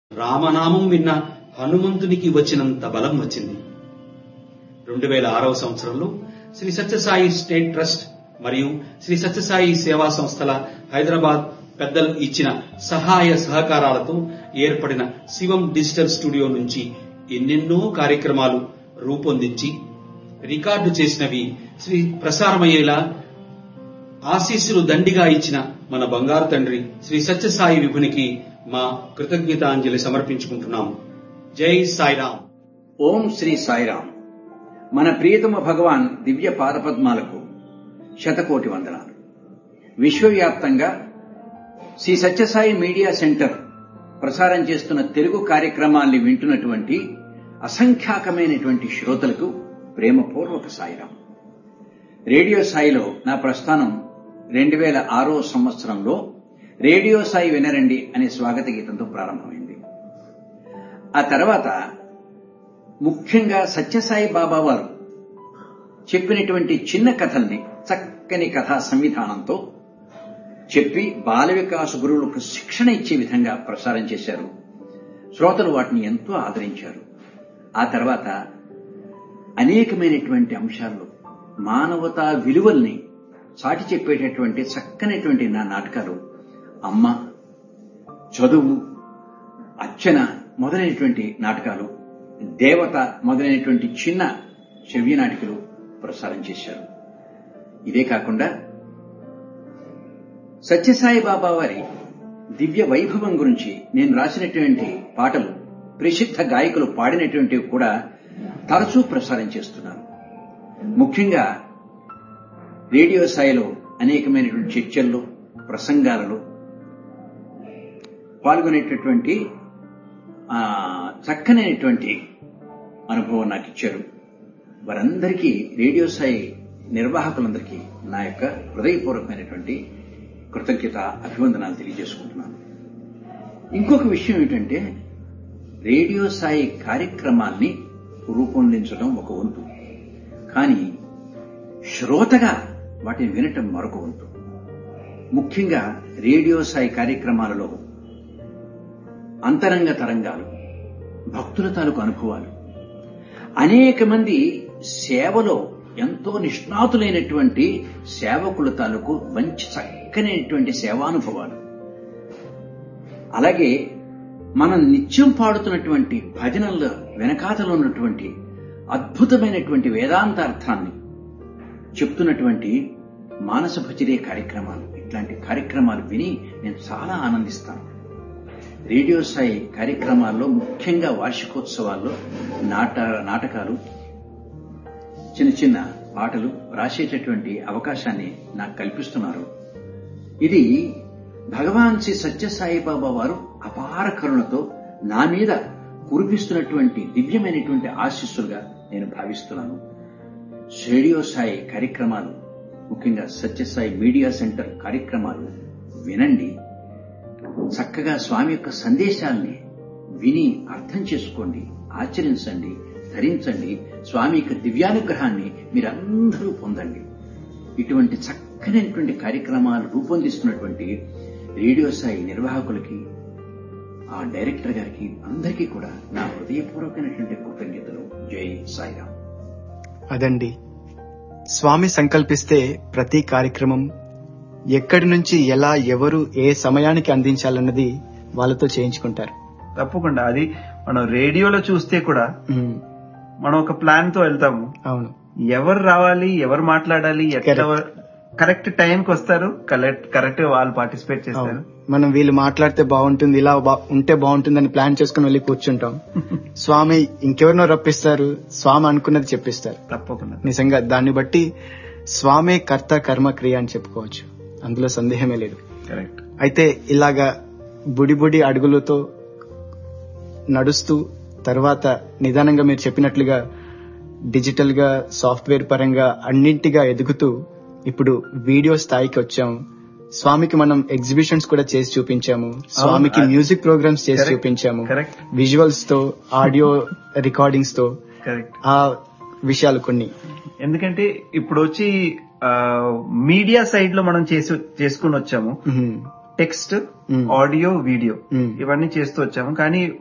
రామనామం విన్న హనుమంతునికి వచ్చినంత బలం వచ్చింది రెండు వేల ఆరవ సంవత్సరంలో శ్రీ సత్యసాయి స్టేట్ ట్రస్ట్ మరియు శ్రీ సత్యసాయి సేవా సంస్థల హైదరాబాద్ పెద్దలు ఇచ్చిన సహాయ సహకారాలతో ఏర్పడిన శివం డిజిటల్ స్టూడియో నుంచి ఎన్నెన్నో కార్యక్రమాలు రూపొందించి రికార్డు చేసినవి శ్రీ ప్రసారమయ్యేలా ఆశీస్సులు దండిగా ఇచ్చిన మన బంగారు తండ్రి శ్రీ సత్యసాయి విభునికి మా కృతజ్ఞతాంజలి సమర్పించుకుంటున్నాం జై సాయిరాం ఓం శ్రీ సాయిరాం మన ప్రియతమ భగవాన్ దివ్య పాదపద్మాలకు శతకోటి వందనాలు విశ్వవ్యాప్తంగా శ్రీ సత్యసాయి మీడియా సెంటర్ ప్రసారం చేస్తున్న తెలుగు కార్యక్రమాల్ని వింటున్నటువంటి అసంఖ్యాకమైనటువంటి శ్రోతలకు ప్రేమపూర్వక సాయిరాం రేడియో సాయిలో నా ప్రస్థానం రెండు వేల ఆరో సంవత్సరంలో రేడియో సాయి వినరండి అనే స్వాగత గీతంతో ప్రారంభమైంది ఆ తర్వాత ముఖ్యంగా సత్యసాయి బాబా వారు చెప్పినటువంటి చిన్న కథల్ని చక్కని కథా సంవిధానంతో చెప్పి బాల వికాస గురువులకు శిక్షణ ఇచ్చే విధంగా ప్రసారం చేశారు శ్రోతలు వాటిని ఎంతో ఆదరించారు ఆ తర్వాత అనేకమైనటువంటి అంశాల్లో మానవతా విలువల్ని చాటి చెప్పేటటువంటి చక్కనటువంటి నా నాటకాలు అమ్మ చదువు అర్చన మొదలైనటువంటి నాటకాలు దేవత మొదలైనటువంటి చిన్న శ్రవ్య నాటికలు ప్రసారం చేశారు ఇదే కాకుండా సత్యసాయి బాబా వారి దివ్య వైభవం గురించి నేను రాసినటువంటి పాటలు ప్రసిద్ధ గాయకులు పాడినటువంటివి కూడా తరచూ ప్రసారం చేస్తున్నాను ముఖ్యంగా రేడియో స్థాయిలో అనేకమైనటువంటి చర్చల్లో ప్రసంగాలలో పాల్గొనేటటువంటి చక్కనైనటువంటి అనుభవం నాకు ఇచ్చారు వారందరికీ రేడియో స్థాయి నిర్వాహకులందరికీ నా యొక్క హృదయపూర్వకమైనటువంటి కృతజ్ఞత అభివందనాలు తెలియజేసుకుంటున్నాను ఇంకొక విషయం ఏంటంటే రేడియో స్థాయి కార్యక్రమాల్ని రూపొందించడం ఒక వంతు కానీ శ్రోతగా వాటిని వినటం మరొక వంతు ముఖ్యంగా రేడియో స్థాయి కార్యక్రమాలలో అంతరంగ తరంగాలు భక్తుల తాలూకు అనుభవాలు అనేక మంది సేవలో ఎంతో నిష్ణాతులైనటువంటి సేవకుల తాలూకు మంచి చక్కనైనటువంటి సేవానుభవాలు అలాగే మనం నిత్యం పాడుతున్నటువంటి భజనల వెనకాతలో ఉన్నటువంటి అద్భుతమైనటువంటి వేదాంతార్థాన్ని చెప్తున్నటువంటి మానస భజరే కార్యక్రమాలు ఇట్లాంటి కార్యక్రమాలు విని నేను చాలా ఆనందిస్తాను రేడియో స్థాయి కార్యక్రమాల్లో ముఖ్యంగా వార్షికోత్సవాల్లో నాట నాటకాలు చిన్న చిన్న పాటలు రాసేటటువంటి అవకాశాన్ని నాకు కల్పిస్తున్నారు ఇది భగవాన్ శ్రీ సత్యసాయి బాబా వారు అపార కరుణతో నా మీద కురిపిస్తున్నటువంటి దివ్యమైనటువంటి ఆశీస్సులుగా నేను భావిస్తున్నాను రేడియో స్థాయి కార్యక్రమాలు ముఖ్యంగా సత్యసాయి మీడియా సెంటర్ కార్యక్రమాలు వినండి చక్కగా స్వామి యొక్క సందేశాల్ని విని అర్థం చేసుకోండి ఆచరించండి ధరించండి స్వామి యొక్క దివ్యానుగ్రహాన్ని మీరందరూ పొందండి ఇటువంటి చక్కనైనటువంటి కార్యక్రమాలు రూపొందిస్తున్నటువంటి రేడియో స్థాయి నిర్వాహకులకి ఆ డైరెక్టర్ గారికి అందరికీ కూడా నా హృదయపూర్వకమైనటువంటి కృతజ్ఞతలు జై సాయిరామ్ అదండి స్వామి సంకల్పిస్తే ప్రతి కార్యక్రమం ఎక్కడి నుంచి ఎలా ఎవరు ఏ సమయానికి అందించాలన్నది వాళ్ళతో చేయించుకుంటారు తప్పకుండా అది మనం రేడియోలో చూస్తే కూడా ఉమ్, మనం ఒక ప్లాన్ తో వెళ్తాము అవును ఎవరు రావాలి ఎవరు మాట్లాడాలి ఎట్లా కరెక్ట్ టైంకి వస్తారు కరెక్ట్ కరెక్ట్ వాళ్ళు పార్టిసిపేట్ చేస్తారు అవును. మనం వీళ్ళు మాట్లాడితే బాగుంటుంది ఇలా బా- ఉంటే బాగుంటుందని ప్లాన్ చేసుకుని వెళ్ళి కూర్చుంటాం స్వామి ఇంకెవరినో రప్పిస్తారు స్వామి అనుకున్నది చెప్పిస్తారు తప్పకుండా నిజంగా దాన్ని బట్టి స్వామే కర్త కర్మ క్రియ అని చెప్పుకోవచ్చు అందులో సందేహమే లేదు కరెక్ట్ అయితే ఇలాగా బుడి బుడి అడుగులతో నడుస్తూ తర్వాత నిదానంగా మీరు చెప్పినట్లుగా డిజిటల్ గా సాఫ్ట్వేర్ పరంగా అన్నింటిగా ఎదుగుతూ ఇప్పుడు వీడియో స్థాయికి వచ్చాము స్వామికి మనం ఎగ్జిబిషన్స్ కూడా చేసి చూపించాము స్వామికి అది- మ్యూజిక్ ప్రోగ్రామ్స్ చేసి Correct. చూపించాము కరెక్ట్ విజువల్స్ తో ఆడియో రికార్డింగ్స్ తో కరెక్ట్ ఆ విషయాలు కొన్ని ఎందుకంటే ఇప్పుడు వచ్చి మీడియా సైడ్ లో మనం చేసి చేసుకుని వచ్చాము ఉహుం. Text Mm. Audio video Mm. ఇవన్నీ చేస్తూ వచ్చాము కానీ